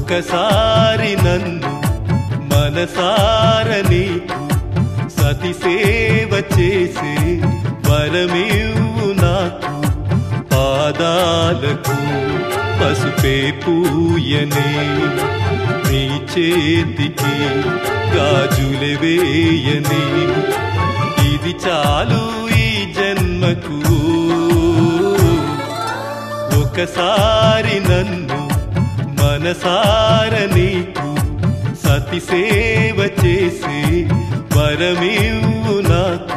ఒకసారి నన్ను మనసార నీకు సతి సేవ చేసే వరమివ్వు నాకు పాదాలకు పసుపే పూయనే నీ చేతికి గాజులే వేయనే ఇది చాలు ఈ జన్మకు ఒకసారి నన్ను మనసార నీకు సతి సేవ చేసి వరమివ్వు నాకు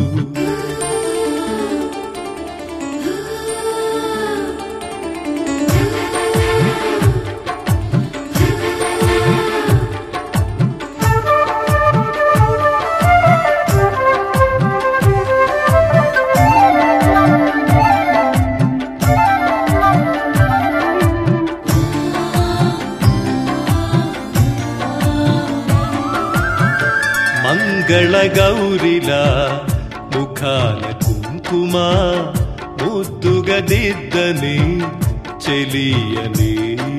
మంగళ గౌరిలా ముఖాన కుంకుమ ముద్దుగా దిద్దని చెలియని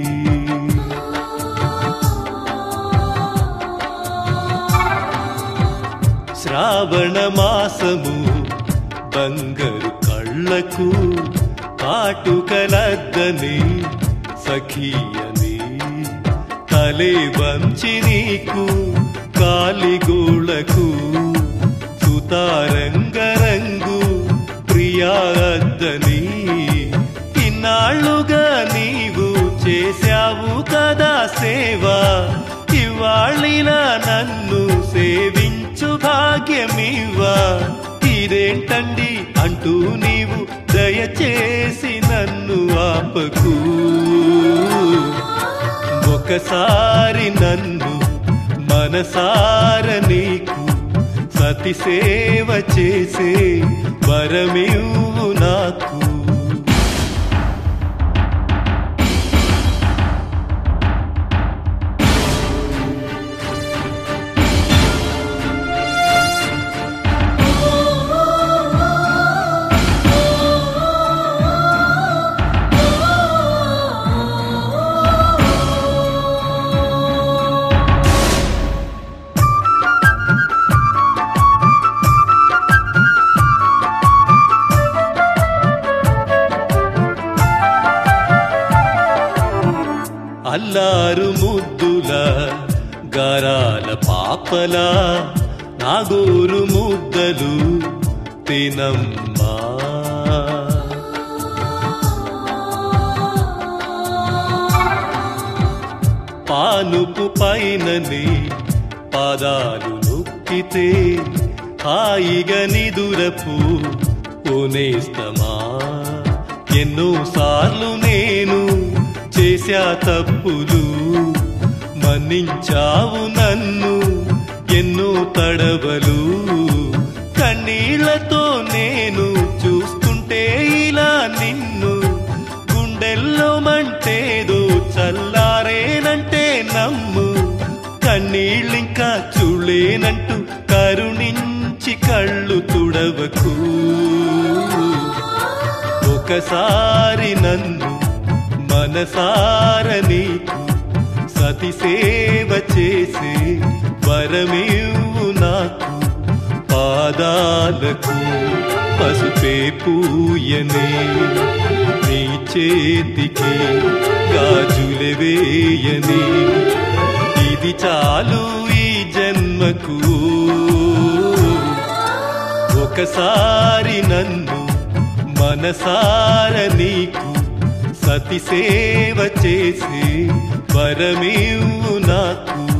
శ్రావణ మాసము బంగారు కళ్ళకు కాటుకలద్దని సఖియని తలే వంచి నీకు కాలిగోళకు సుతారంగరంగు ప్రియాద్దని ఇన్నాళ్ళుగా నీవు చేశావు కదా సేవ ఇవాళిలా నన్ను సేవించు భాగ్యమివా ఇదేంటండి అంటూ నీవు దయచేసి నన్ను ఆపకు ఒకసారి నన్ను మనసార నీకు సతి సేవ చేసే వరమివ్వు నాకు అల్లారు ముద్దుల గారాల పాపల నాగోరు ముద్దలు తినమ్మా పానుపు పైనని పాదాలు నొక్కితే హాయిగా నిదురపు ఓనేస్తమా ఎన్నో సార్లు నేను చేశా తప్పులు మన్నించావు నన్ను ఎన్నో తడవలు కన్నీళ్లతో నేను చూస్తుంటే ఇలా నిన్ను గుండెల్లో మంటేదో చల్లారేనంటే నమ్ము కన్నీళ్ళింకా చూడలేనంటూ కరుణించి కళ్ళు తుడవకు ఒకసారి నన్ను మనసార నీకు సతి సేవ చేసి వరమివ్వు నాకు పాదాలకు పసుపే పూయనే నీ చేతికి గాజులే వేయనే ఇది చాలు ఈ జన్మకు ఒకసారి నన్ను మనసార నీకు సతి సేవ చేసి వరమివ్వు నాకు